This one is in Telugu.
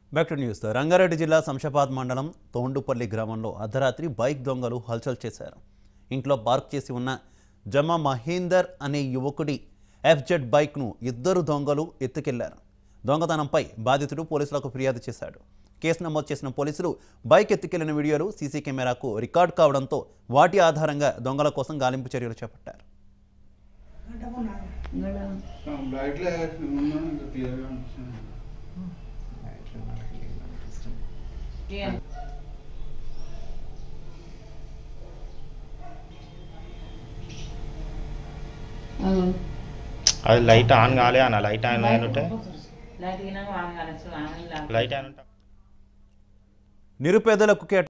బ్యాక్ టు న్యూస్ రంగారెడ్డి జిల్లా శంషాబాద్ మండలం తోండుపల్లి గ్రామంలో అర్ధరాత్రి బైక్ దొంగలు హల్చల్ చేశారు ఇంట్లో పార్క్ చేసి ఉన్న జమా మహేందర్ అనే యువకుడి ఎఫ్జెడ్ బైక్ను ఇద్దరు దొంగలు ఎత్తుకెళ్లారు దొంగతనంపై బాధితుడు పోలీసులకు ఫిర్యాదు చేశాడు కేసు నమోదు చేసిన పోలీసులు బైక్ ఎత్తుకెళ్లిన వీడియోలు సీసీ కెమెరాకు రికార్డ్ కావడంతో వాటి ఆధారంగా దొంగల కోసం గాలింపు చర్యలు చేపట్టారు బ్లైట్లో ఉన్నాను ఇంకా క్లియర్గా అనిపిస్తుంది అది లైట్ ఆన్ కాలే అన్న లైట్ ఆన్ అయినట్టే లైట్ గిన ఆన్ కాలేదు ఆన్ లైట్ ఆన్ ఉంటే నిరుపేదలకు కేట